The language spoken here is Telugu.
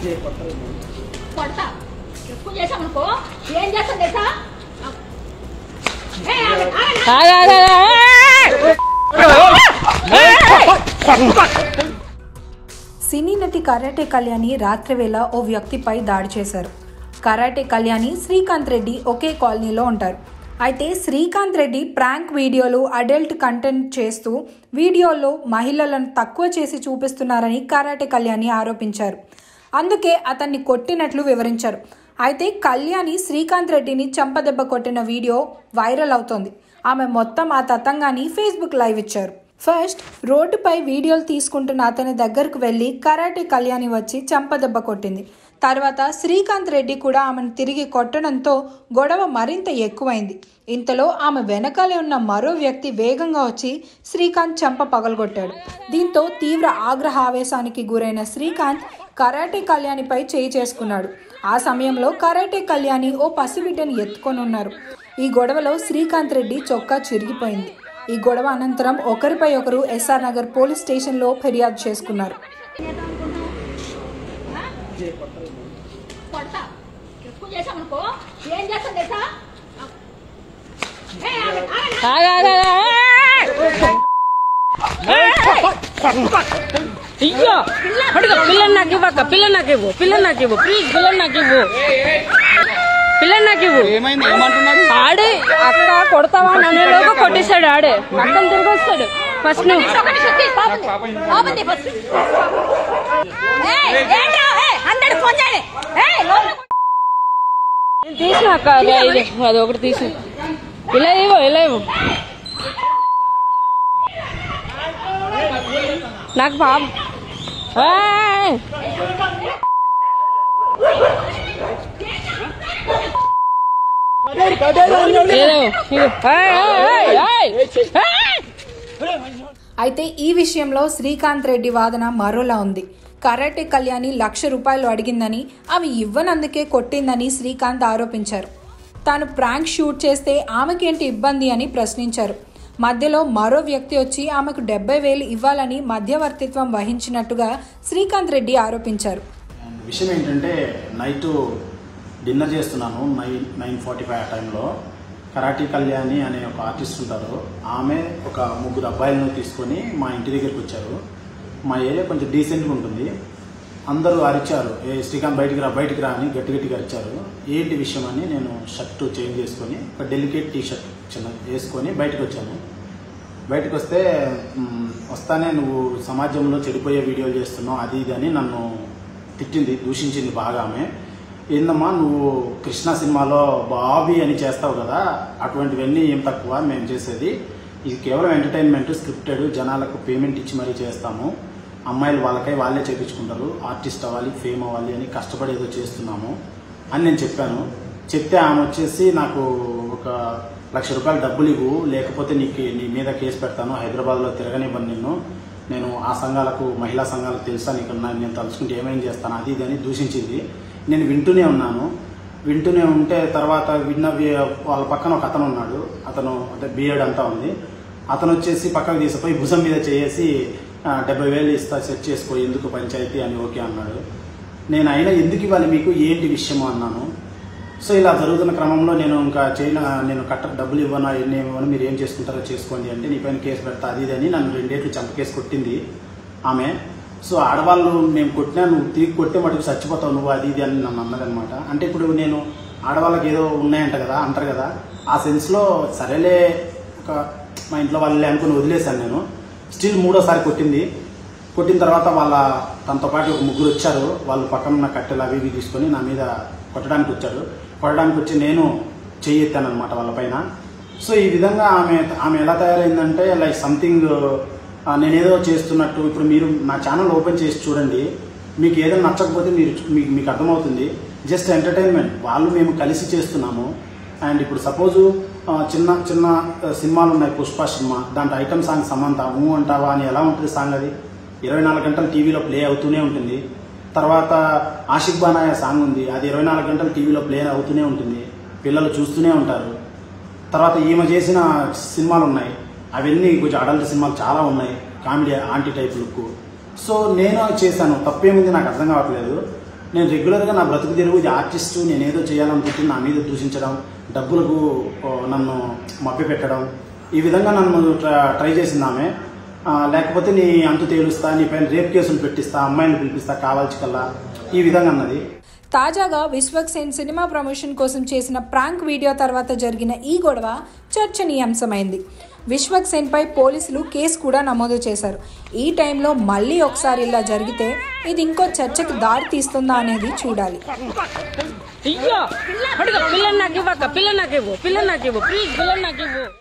కొడతా ఎక్కువ చేసామనుకో ఏం చేస్తాం తెలుసా ఏయ్, ఆగండి, ఆగండి. సినీ నటి కరాటే కళ్యాణి రాత్రివేళ ఓ వ్యక్తిపై దాడి చేశారు కరాటే కళ్యాణి శ్రీకాంత్ రెడ్డి ఒకే కాలనీలో ఉంటారు అయితే శ్రీకాంత్ రెడ్డి ప్రాంక్ వీడియోలు అడల్ట్ కంటెంట్ చేస్తూ వీడియోల్లో మహిళలను తక్కువ చేసి చూపిస్తున్నారని కరాటే కళ్యాణి ఆరోపించారు అందుకే అతన్ని కొట్టినట్లు వివరించారు అయితే కళ్యాణి శ్రీకాంత్ రెడ్డిని చంపదెబ్బ కొట్టిన వీడియో వైరల్ అవుతోంది ఆమె మొత్తం ఆ తతంగాన్ని ఫేస్బుక్ లైవ్ ఇచ్చారు ఫస్ట్ రోడ్డుపై వీడియోలు తీసుకుంటున్న అతని దగ్గరకు వెళ్లి కరాటే కళ్యాణి వచ్చి చంపదెబ్బ కొట్టింది తర్వాత శ్రీకాంత్ రెడ్డి కూడా ఆమెను తిరిగి కొట్టడంతో గొడవ మరింత ఎక్కువైంది ఇంతలో ఆమె వెనకాలే ఉన్న మరో వ్యక్తి వేగంగా వచ్చి శ్రీకాంత్ చెంప పగలగొట్టాడు దీంతో తీవ్ర ఆగ్రహ ఆవేశానికి గురైన శ్రీకాంత్ కరాటే కళ్యాణిపై చేయి చేసుకున్నాడు ఆ సమయంలో కరాటే కళ్యాణి ఓ పసిబిడ్డను ఎత్తుకొని ఉన్నారు ఈ గొడవలో శ్రీకాంత్ రెడ్డి చొక్కా చిరిగిపోయింది ఈ గొడవ అనంతరం ఒకరిపై ఒకరు ఎస్ఆర్ నగర్ పోలీస్ స్టేషన్లో ఫిర్యాదు చేసుకున్నారు కొడతా ఎక్కువ చేసామనుకో ఏం చేస్తాం తెలుసా ఏయ్, ఆగండి, ఆగండి. అయ్యో అడుగు పిల్లని నాకు ఇవ్వక పిల్లని నాకు ఇవ్వు పిల్లని నాకు ఇవ్వు ప్లీజ్ పిల్లని నాకు ఇవ్వు పిల్లని నాకు ఇవ్వు ఏమైంది ఏమంటున్నారు ఆడే అక్క కొడతావా నన్ను కొట్టేశాడు ఆడే అక్కని తిరిగి వస్తాడు ఫస్ట్ నువ్వు ఒక నిమిషం తీ, పాపం తీ. పాపం తీ first. ఏయ్, ఏంట్రా? ఏయ్, అందరూ ఫోన్ చేయండి. ఏయ్, లోపల నేను తీసిన అక్క అదే ఇది అది ఒకటి తీసిన ఇలా ఇవ్వు ఇలా ఇవ్వు నాకు పాప ఏయ్! ఏదో, ఇవ్వు. ఏయ్, ఏయ్, ఏయ్, ఏయ్! ఏయ్! అయితే ఈ విషయంలో శ్రీకాంత్ రెడ్డి వాదన మరోలా ఉంది కరాటే కళ్యాణి లక్ష రూపాయలు అడిగిందని అవి ఇవ్వనందుకే కొట్టిందని శ్రీకాంత్ ఆరోపించారు తాను ప్రాంక్ షూట్ చేస్తే ఆమెకేంటి ఇబ్బంది అని ప్రశ్నించారు మధ్యలో మరో వ్యక్తి వచ్చి ఆమెకు డెబ్బై వేలు ఇవ్వాలని మధ్యవర్తిత్వం వహించినట్టుగా శ్రీకాంత్ రెడ్డి ఆరోపించారు అండ్ విషయం ఏంటంటే నైట్ డిన్నర్ చేస్తున్నాను నైన్ నైన్ ఫార్టీ ఫైవ్ ఆ టైంలో కరాటీ కళ్యాణి అనే ఒక ఆర్టిస్ట్ ఉంటారు ఆమె ఒక ముగ్గురు అబ్బాయిలను తీసుకొని మా ఇంటి దగ్గరికి వచ్చారు మా ఏరియా కొంచెం డీసెంట్గా ఉంటుంది అందరూ అరిచారు ఏ శ్రీకాంత్ బయటికి రా బయటికి రా అని గట్టి గట్టిగా అరిచారు ఏంటి విషయం అని నేను షర్ట్ చేంజ్ చేసుకొని ఒక డెలికేట్ టీ షర్ట్ చిన్న వేసుకొని బయటకు వచ్చాను బయటకు వస్తే మ్, వస్తానే నువ్వు సమాజంలో చెడిపోయే వీడియోలు చేస్తున్నావు అది ఇది అని నన్ను తిట్టింది దూషించింది బాగా ఆమె ఏందమ్మా నువ్వు కృష్ణ సినిమాలో బాబీ అని చేస్తావు కదా అటువంటివన్నీ ఏం తక్కువ మేము చేసేది ఇది కేవలం ఎంటర్టైన్మెంట్ స్క్రిప్టెడ్ జనాలకు పేమెంట్ ఇచ్చి మరీ చేస్తాము అమ్మాయిలు వాళ్ళకై వాళ్ళే చేపించుకుంటారు ఆర్టిస్ట్ అవ్వాలి ఫేమ్ అవ్వాలి అని కష్టపడి ఏదో చేస్తున్నాము అని నేను చెప్పాను చెప్తే ఆమె వచ్చేసి నాకు ఒక లక్ష రూపాయలు డబ్బులు ఇవ్వు లేకపోతే నీకు నీ మీద కేసు పెడతాను హైదరాబాద్లో తిరగనివ్వను నిన్ను నేను ఆ సంఘాలకు మహిళా సంఘాలకు తెలుసా నీకు నా- నేను తలుచుకుంటే ఏమేం చేస్తాను అది ఇది అని దూషించింది నేను వింటూనే ఉన్నాను వింటూనే ఉంటే తర్వాత విన్న వి- వాళ్ళ పక్కన ఒక అతను ఉన్నాడు అతను అంటే బిఎడ్ అంతా ఉంది అతను వచ్చేసి పక్కకు తీసిపోయి భుజం మీద చేసి "ఆ, డెబ్బై వేలు ఇస్తా సెట్ చేసుకో ఎందుకు పంచాయతీ అని ఓకే అన్నాడు నేను అయినా ఎందుకు ఇవ్వాలి మీకు ఏంటి విషయము అన్నాను సో ఇలా జరుగుతున్న క్రమంలో నేను ఇంకా చేయన నేను కట్ట డబ్బులు ఇవ్వను ఎన్ని ఇవ్వను మీరు ఏం చేసుకుంటారో చేసుకోండి అంటే నీ పైన కేసు పెడతా అది ఇది అని నన్ను రెండేట్లు చంప కేసు కొట్టింది ఆమె సో ఆడవాళ్ళు మేము కొట్టినా నువ్వు తీగి కొట్టే మటుకు చచ్చిపోతావు నువ్వు అది ఇది అని నన్ను అన్నదనమాట అంటే ఇప్పుడు నేను ఆడవాళ్ళకి ఏదో ఉన్నాయంట కదా అంటారు కదా ఆ సెన్స్లో సరేలే ఒక మా ఇంట్లో వాళ్ళే అనుకుని వదిలేశాను నేను స్టిల్ మూడోసారి కొట్టింది కొట్టిన తర్వాత వాళ్ళ తనతో పాటు ఒక ముగ్గురు వచ్చారు వాళ్ళు పక్కన ఉన్న కట్టెలు అవి ఇవి తీసుకొని నా మీద కొట్టడానికి వచ్చారు కొట్టడానికి వచ్చి నేను చెయ్యి ఎత్తానమాట వాళ్ళ పైన సో ఈ విధంగా ఆమె ఆమె ఎలా తయారైందంటే లైక్ సంథింగ్ నేనేదో చేస్తున్నట్టు ఇప్పుడు మీరు నా ఛానల్ ఓపెన్ చేసి చూడండి మీకు ఏదైనా నచ్చకపోతే మీరు మీకు మీకు అర్థమవుతుంది జస్ట్ ఎంటర్టైన్మెంట్ వాళ్ళు మేము కలిసి చేస్తున్నాము అండ్ ఇప్పుడు సపోజు చిన్న చిన్న ఆ, సినిమాలు ఉన్నాయి పుష్ప సినిమా దాంట్లో ఐటమ్ సాంగ్ సమంత ఊ అంటావా అని ఎలా ఉంటుంది సాంగ్ అది ఇరవై నాలుగు గంటలు టీవీలో ప్లే అవుతూనే ఉంటుంది తర్వాత ఆషిక్ బానాయ సాంగ్ ఉంది అది ఇరవై నాలుగు గంటలు టీవీలో ప్లే అవుతూనే ఉంటుంది పిల్లలు చూస్తూనే ఉంటారు తర్వాత ఈమె చేసిన సినిమాలు ఉన్నాయి అవన్నీ కొంచెం అడల్ట్ సినిమాలు చాలా ఉన్నాయి comedy aunty type look so నేను చేశాను తప్పేముంది నాకు అర్థం కావట్లేదు నేను రెగ్యులర్గా నా బ్రతుకు తెరువు ఇది ఆర్టిస్టు నేను ఏదో చేయాలనుకుంటే నా మీద దూషించడం డబ్బులకు ఓ, నన్ను మభ్యపెట్టడం ఈ విధంగా నన్ను ట్ర- ట్రై చేసింది ఆమె ఆ, లేకపోతే నీ అంతు తేలుస్తా నీ పైన రేప్ కేసులు పెట్టిస్తా అమ్మాయిని పిలిపిస్తా కావాల్సి కల్లా ఈ విధంగా అన్నది తాజాగా విశ్వక్ సేన్ సినిమా ప్రమోషన్ కోసం చేసిన ప్రాంక్ వీడియో తర్వాత జరిగిన ఈ గొడవ చర్చనీయాంశమైంది విశ్వక్ సేన్పై పోలీసులు కేసు కూడా నమోదు చేశారు ఈ టైంలో మళ్ళీ ఒకసారి ఇలా జరిగితే ఇది ఇంకో చర్చకి దారి తీస్తుందా అనేది చూడాలి అయ్యో అడుగు పిల్లని నాకు ఇవ్వక పిల్లని నాకు ఇవ్వు పిల్లని నాకు ఇవ్వు ప్లీజ్ పిల్లని నాకు ఇవ్వు